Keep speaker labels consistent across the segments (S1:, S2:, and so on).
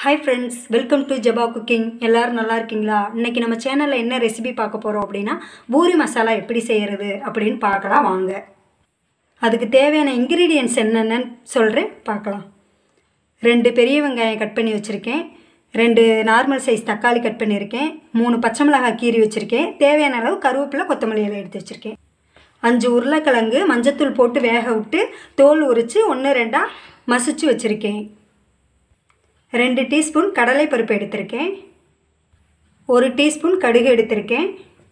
S1: hi friends welcome to Jaba cooking எல்லோரும் நல்லா இருக்கீங்களா இன்றைக்கி நம்ம சேனலில் என்ன ரெசிபி பார்க்க போகிறோம் அப்படின்னா பூரி மசாலா எப்படி செய்கிறது அப்படின்னு பார்க்கலாம் வாங்க அதுக்கு தேவையான இன்க்ரீடியன்ட்ஸ் என்னென்னு சொல்கிறேன் பார்க்கலாம் ரெண்டு பெரிய வெங்காயம் கட் பண்ணி வச்சுருக்கேன் ரெண்டு நார்மல் சைஸ் தக்காளி கட் பண்ணியிருக்கேன் மூணு பச்சை மிளகாய் கீறி வச்சுருக்கேன் தேவையான அளவு கருவேப்பிலை கொத்தமல்லி இலை எடுத்து வச்சுருக்கேன் அஞ்சு உருளைக்கிழங்கு மஞ்சத்தூள் போட்டு வேக விட்டு தோல் உரித்து ஒன்று ரெண்டாக மசிச்சு வச்சுருக்கேன் ரெண்டு டீஸ்பூன் கடலைப்பருப்பு எடுத்திருக்கேன் ஒரு டீஸ்பூன் கடுகு எடுத்திருக்கேன்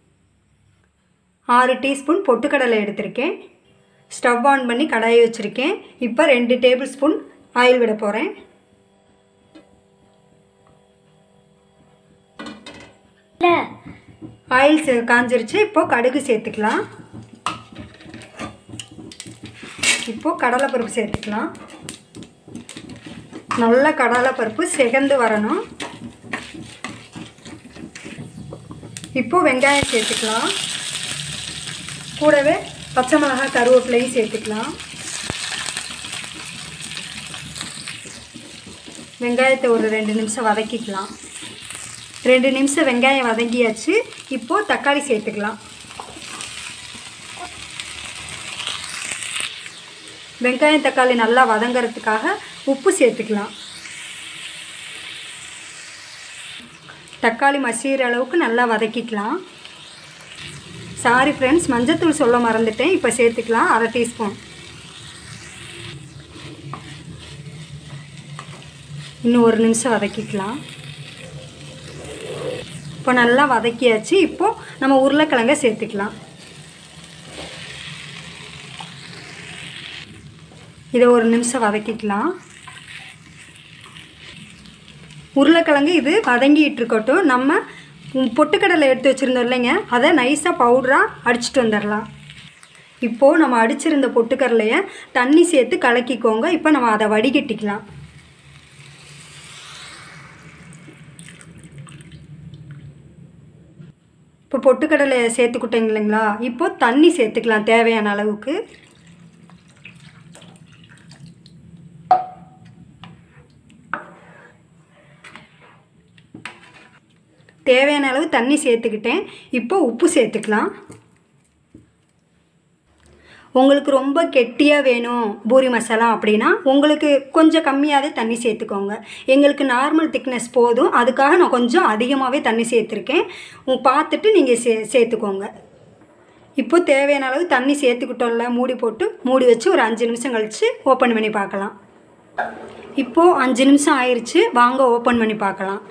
S1: ஆறு டீஸ்பூன் பொட்டுக்கடலை எடுத்திருக்கேன் ஸ்டவ் ஆன் பண்ணி கடாயை வச்சுருக்கேன் இப்போ ரெண்டு டேபிள் ஸ்பூன் ஆயில் விட போகிறேன் ஆயில் சே காஞ்சிருச்சு இப்போது கடுகு சேர்த்துக்கலாம் இப்போது கடலைப்பருப்பு சேர்த்துக்கலாம் நல்ல கடலைப்பருப்பு செகந்து வரணும் இப்போது வெங்காயம் சேர்த்துக்கலாம் கூடவே பச்சை மிளகாய் கருவேப்பிலையும் சேர்த்துக்கலாம் வெங்காயத்தை ஒரு ரெண்டு நிமிஷம் வதக்கிக்கலாம் ரெண்டு நிமிஷம் வெங்காயம் வதங்கியாச்சு இப்போது தக்காளி சேர்த்துக்கலாம் வெங்காயம் தக்காளி நல்லா வதங்கிறதுக்காக உப்பு சேர்த்துக்கலாம் தக்காளி மசிகிற அளவுக்கு நல்லா வதக்கிக்கலாம் சாரி ஃப்ரெண்ட்ஸ் மஞ்சத்தூள் சொல்ல மறந்துட்டேன் இப்போ சேர்த்துக்கலாம் அரை டீஸ்பூன் இன்னும் ஒரு நிமிஷம் வதக்கிக்கலாம் இப்போ நல்லா வதக்கியாச்சு இப்போது நம்ம உருளைக்கிழங்க சேர்த்துக்கலாம் இதை ஒரு நிமிஷம் வதக்கிக்கலாம் உருளைக்கிழங்கு இது வதங்கிட்டு இருக்கட்டும் நம்ம பொட்டுக்கடலை எடுத்து வச்சுருந்தோம் இல்லைங்க அதை நைஸாக பவுடராக அடிச்சிட்டு வந்துடலாம் இப்போது நம்ம அடிச்சிருந்த பொட்டுக்கடலையை தண்ணி சேர்த்து கலக்கிக்கோங்க இப்போ நம்ம அதை வடிகட்டிக்கலாம் இப்போ பொட்டுக்கடலை சேர்த்துக்கிட்டேங்க இல்லைங்களா இப்போது தண்ணி சேர்த்துக்கலாம் தேவையான அளவுக்கு தேவையான அளவு தண்ணி சேர்த்துக்கிட்டேன் இப்போ உப்பு சேர்த்துக்கலாம் உங்களுக்கு ரொம்ப கெட்டியாக வேணும் பூரி மசாலா அப்படின்னா உங்களுக்கு கொஞ்சம் கம்மியாகவே தண்ணி சேர்த்துக்கோங்க எங்களுக்கு நார்மல் திக்னஸ் போதும் அதுக்காக நான் கொஞ்சம் அதிகமாகவே தண்ணி சேர்த்துருக்கேன் பார்த்துட்டு நீங்கள் சே சேர்த்துக்கோங்க இப்போ தேவையான அளவு தண்ணி சேர்த்துக்கிட்டோம்ல மூடி போட்டு மூடி வச்சு ஒரு அஞ்சு நிமிஷம் கழித்து ஓப்பன் பண்ணி பார்க்கலாம் இப்போது அஞ்சு நிமிஷம் ஆயிடுச்சு வாங்க ஓப்பன் பண்ணி பார்க்கலாம்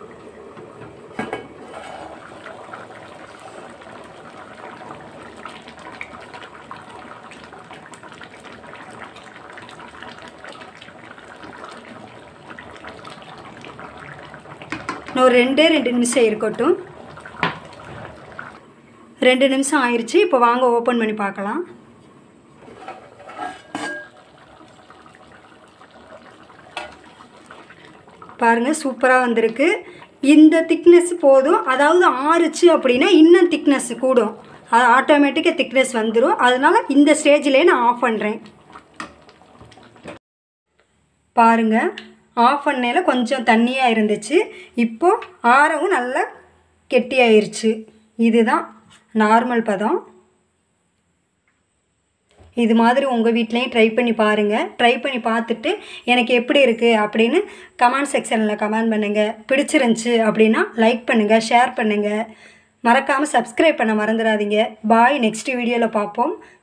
S1: இன்னும் ரெண்டே ரெண்டு நிமிஷம் இருக்கட்டும் ரெண்டு நிமிஷம் ஆயிடுச்சு இப்போ வாங்க ஓப்பன் பண்ணி பார்க்கலாம் பாருங்கள் சூப்பராக வந்திருக்கு இந்த திக்னஸ் போதும் அதாவது ஆறுச்சு அப்படின்னா இன்னும் திக்னஸ் கூடும் அது ஆட்டோமேட்டிக்காக திக்னஸ் வந்துடும் அதனால் இந்த ஸ்டேஜ்லேயே நான் ஆஃப் பண்ணுறேன் பாருங்கள் ஆஃப் பண்ணையில் கொஞ்சம் தண்ணியாக இருந்துச்சு இப்போது ஆரவும் நல்லா கெட்டியாயிருச்சு இதுதான் நார்மல் பதம் இது மாதிரி உங்கள் வீட்லேயும் ட்ரை பண்ணி பாருங்கள் ட்ரை பண்ணி பார்த்துட்டு எனக்கு எப்படி இருக்குது அப்படின்னு கமெண்ட் செக்ஷனில் கமெண்ட் பண்ணுங்கள் பிடிச்சிருந்துச்சி அப்படின்னா லைக் பண்ணுங்கள் ஷேர் பண்ணுங்கள் மறக்காமல் சப்ஸ்கிரைப் பண்ண மறந்துடாதீங்க பாய் நெக்ஸ்ட் வீடியோவில் பார்ப்போம்